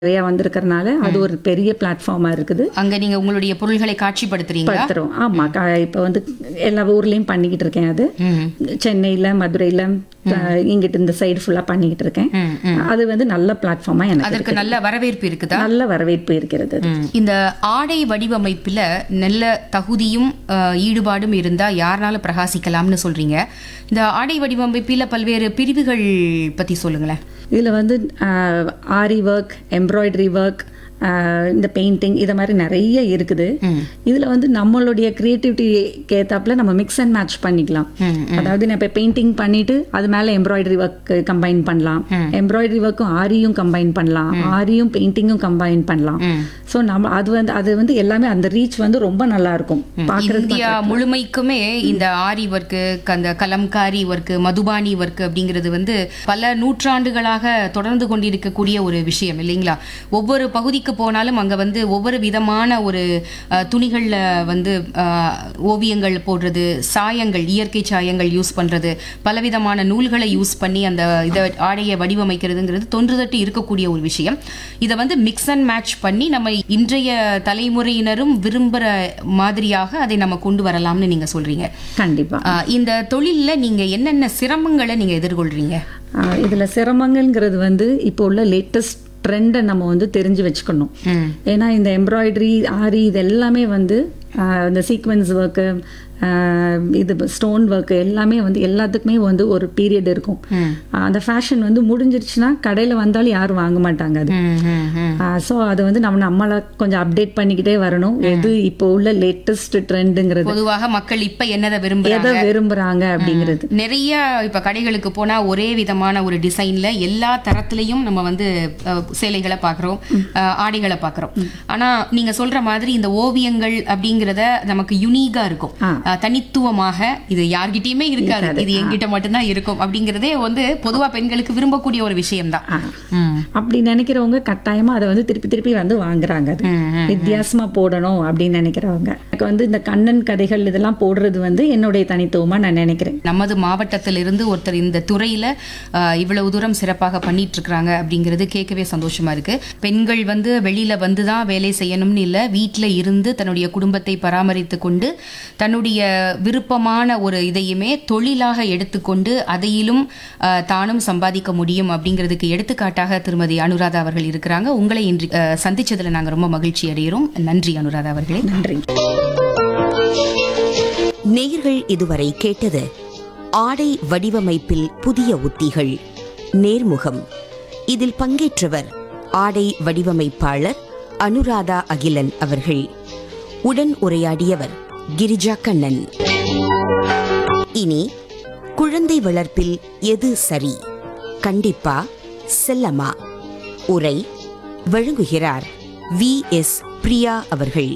நிறைய வந்திருக்கறனால அது ஒரு பெரிய பிளாட்ஃபார்மா இருக்குது அங்க நீங்க உங்களுடைய பொருள்களை காட்சிப்படுத்துறீங்களா படுத்துறோம் ஆமா க- இப்ப வந்து எல்லா ஊர்லயும் பண்ணிக்கிட்டு இருக்கேன் அது ம். சென்னையில மதுரையில அஹ், இங்கிட்டு இந்த சைடு ஃபுல்லா பண்ணிக்கிட்டு இருக்கேன் ம், ம். அது வந்து நல்ல பிளாட்ஃபார்மா எனக்கு அதற்கு நல்ல வரவேற்பு இருக்குதா நல்ல வரவேற்பு இருக்கிறது அது. ம். இந்த ஆடை வடிவமைப்புல நல்ல தகுதியும் அஹ், ஈடுபாடும் இருந்தா யாருனாலும் பிரகாசிக்கலாம்னு சொல்றீங்க இந்த ஆடை வடிவமைப்பில பல்வேறு பிரிவுகள் பத்தி சொல்லுங்களேன் இதுல வந்து ஆரி ஒர்க் எம்ப்ராய்டரி ஒர்க் இந்த பெயிண்டிங் இத மாதிரி நிறைய இருக்குது இதுல வந்து நம்மளுடைய கிரியேட்டிவிட்டிக்கு ஏத்தாப்புல நம்ம மிக்ஸ் அண்ட் மேட்ச் பண்ணிக்கலாம் அதாவது நான் இப்போ பெயிண்டிங் பண்ணிட்டு அது மேல எம்ப்ராய்டரி ஒர்க் கம்பைன் பண்ணலாம் எம்ப்ராய்டரி ஒர்க்கும் ஆரியும் கம்பைன் பண்ணலாம் ஆரியும் பெயிண்டிங்கும் கம்பைன் பண்ணலாம் ஸோ நம்ம அது வந்து அது வந்து எல்லாமே அந்த ரீச் வந்து ரொம்ப நல்லா இருக்கும் பார்க்கறது இந்தியா முழுமைக்குமே இந்த ஆரி ஒர்க்கு அந்த கலம்காரி ஒர்க்கு மதுபானி ஒர்க் அப்படிங்கிறது வந்து பல நூற்றாண்டுகளாக தொடர்ந்து கொண்டிருக்கக்கூடிய ஒரு விஷயம் இல்லைங்களா ஒவ்வொரு பகுதிக்கு போனாலும் அங்க வந்து ஒவ்வொரு விதமான ஒரு அஹ், துணிகள்ல வந்து அஹ், ஓவியங்கள் போடுறது சாயங்கள் இயற்கை சாயங்கள் யூஸ் பண்றது பலவிதமான நூல்களை யூஸ் பண்ணி அந்த இதை ஆடையை வடிவமைக்கிறதுங்கிறது தொன்று தொட்டு இருக்கக்கூடிய ஒரு விஷயம் இதை வந்து மிக்ஸ் அண்ட் மேட்ச் பண்ணி நம்ம இன்றைய தலைமுறையினரும் விரும்புற மாதிரியாக அதை நம்ம கொண்டு வரலாம்னு நீங்க சொல்றீங்க கண்டிப்பா ஆஹ் இந்த தொழில்ல நீங்க என்னென்ன சிரமங்களை நீங்க எதிர்கொள்றீங்க ஆஹ் இதுல சிரமங்கள்ங்கிறது வந்து இப்போ உள்ள லேட்டஸ்ட் ட்ரெண்டை நம்ம வந்து தெரிஞ்சு வச்சுக்கணும் ஏன்னா இந்த எம்ப்ராய்டரி ஆரி இது எல்லாமே வந்து ஆஹ் இந்த சீக்வன்ஸ் ஒர்க்கு இது ஸ்டோன் ஒர்க் எல்லாமே வந்து எல்லாத்துக்குமே வந்து ஒரு பீரியட் இருக்கும் ஆஹ் அந்த ஃபேஷன் வந்து முடிஞ்சிருச்சுன்னா கடையில வந்தாலும் யாரும் வாங்க மாட்டாங்க அது ஸோ அது வந்து நம்ம நம்மளை கொஞ்சம் அப்டேட் பண்ணிக்கிட்டே வரணும் எது இப்போ உள்ள லேட்டஸ்ட் ட்ரெண்டுங்கிறது பொதுவாக மக்கள் இப்ப என்னதை விரும்புறாங்க எதை விரும்புறாங்க அப்படிங்கிறது நிறைய இப்ப கடைகளுக்கு போனா ஒரே விதமான ஒரு டிசைன்ல எல்லா தரத்திலையும் நம்ம வந்து அஹ், சேலைகளை பாக்குறோம் அஹ், ஆடைகளை பாக்குறோம் ஆனா நீங்க சொல்ற மாதிரி இந்த ஓவியங்கள் அப்படிங்கறத நமக்கு யுனீகா இருக்கும் ஆ. அஹ், தனித்துவமாக இது யார்கிட்டயுமே இருக்காது இது என்கிட்ட மட்டும்தான் இருக்கும் அப்படிங்கறதே வந்து பொதுவா பெண்களுக்கு விரும்பக்கூடிய ஒரு விஷயம்தான் ம். அப்படி நினைக்கிறவங்க கட்டாயமா அதை வந்து திருப்பி திருப்பி வந்து வாங்குறாங்க அது வித்தியாசமா போடணும் அப்படின்னு நினைக்கிறவங்க எனக்கு வந்து இந்த கண்ணன் கதைகள் இதெல்லாம் போடுறது வந்து என்னுடைய தனித்துவமா நான் நினைக்கிறேன் நமது மாவட்டத்திலிருந்து ஒருத்தர் இந்த துறையில அஹ், இவ்வளவு தூரம் சிறப்பாக பண்ணிட்டு இருக்காங்க அப்படிங்கிறது கேட்கவே சந்தோஷமா இருக்கு பெண்கள் வந்து வெளியில வந்து தான் வேலை செய்யணும்னு இல்ல வீட்ல இருந்து தன்னுடைய குடும்பத்தை பராமரித்து கொண்டு தன்னுடைய விருப்பமான ஒரு இதையுமே தொழிலாக எடுத்துக்கொண்டு அதையிலும் அஹ், தானும் சம்பாதிக்க முடியும் அப்படிங்கிறதுக்கு எடுத்துக்காட்டாக திருமதி அனுராதா அவர்கள் இருக்கிறாங்க உங்களை இன்று அஹ், சந்திச்சதுல நாங்க ரொம்ப மகிழ்ச்சி அடைகிறோம் நன்றி அனுராதா அவர்களே நன்றி நேயர்கள் இதுவரை கேட்டது ஆடை வடிவமைப்பில் புதிய உத்திகள் நேர்முகம் இதில் பங்கேற்றவர் ஆடை வடிவமைப்பாளர் அனுராதா அகிலன் அவர்கள் உடன் உரையாடியவர் கிரிஜா கண்ணன் இனி குழந்தை வளர்ப்பில் எது சரி கண்டிப்பா செல்லமா உரை வழங்குகிறார் வி எஸ் பிரியா அவர்கள்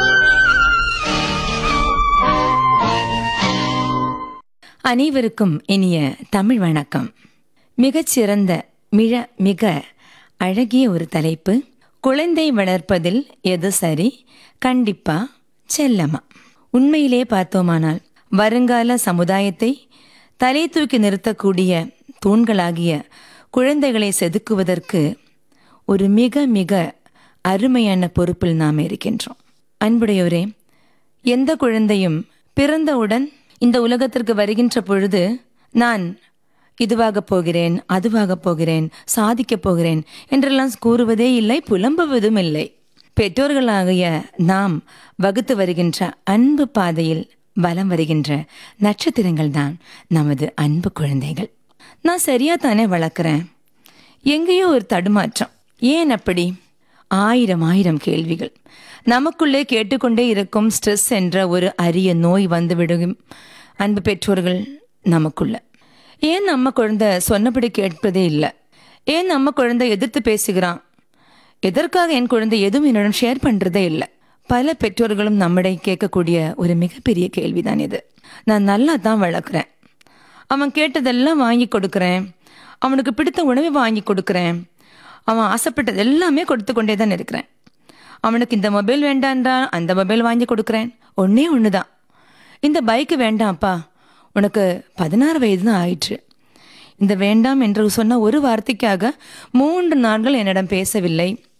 அனைவருக்கும் இனிய தமிழ் வணக்கம் மிகச்சிறந்த மிக மிக அழகிய ஒரு தலைப்பு குழந்தை வளர்ப்பதில் எது சரி கண்டிப்பா செல்லமா உண்மையிலே பார்த்தோமானால் வருங்கால சமுதாயத்தை தலை தூக்கி நிறுத்தக்கூடிய தூண்களாகிய குழந்தைகளை செதுக்குவதற்கு ஒரு மிக மிக அருமையான பொறுப்பில் நாம் இருக்கின்றோம் அன்புடையோரே எந்த குழந்தையும் பிறந்தவுடன் இந்த உலகத்திற்கு வருகின்ற பொழுது நான் இதுவாகப் போகிறேன் அதுவாகப் போகிறேன் சாதிக்கப் போகிறேன் என்றெல்லாம் கூறுவதே இல்லை புலம்புவதும் இல்லை பெற்றோர்களாகிய நாம் வகுத்து வருகின்ற அன்பு பாதையில் வலம் வருகின்ற நட்சத்திரங்கள் தான் நமது அன்பு குழந்தைகள் நான் சரியா தானே வளர்க்குறேன் எங்கேயோ ஒரு தடுமாற்றம் ஏன் அப்படி ஆயிரம் ஆயிரம் கேள்விகள் நமக்குள்ளே கேட்டுக்கொண்டே இருக்கும் ஸ்ட்ரெஸ் என்ற ஒரு அரிய நோய் வந்து விடும் அன்பு பெற்றோர்கள் நமக்குள்ள ஏன் நம்ம குழந்தை சொன்னபடி கேட்பதே இல்லை ஏன் நம்ம குழந்தை எதிர்த்து பேசுகிறான் எதற்காக என் குழந்தை எதுவும் என்னிடம் ஷேர் பண்றதே இல்லை பல பெற்றோர்களும் நம்மிடம் கேட்கக்கூடிய ஒரு மிகப்பெரிய கேள்விதான் இது நான் நல்லா தான் வளர்க்குறேன் அவன் கேட்டதெல்லாம் வாங்கி கொடுக்குறேன் அவனுக்கு பிடித்த உணவை வாங்கி கொடுக்குறேன் அவன் ஆசைப்பட்டது எல்லாமே கொடுத்து கொண்டே தான் இருக்கிறேன் அவனுக்கு இந்த மொபைல் வேண்டான்றான் அந்த மொபைல் வாங்கி கொடுக்குறேன் ஒன்னே ஒன்று தான் இந்த பைக்கு வேண்டாம்ப்பா உனக்கு பதினாறு வயது தான் ஆயிற்று இந்த வேண்டாம் என்று சொன்ன ஒரு வார்த்தைக்காக மூன்று நாட்கள் என்னிடம் பேசவில்லை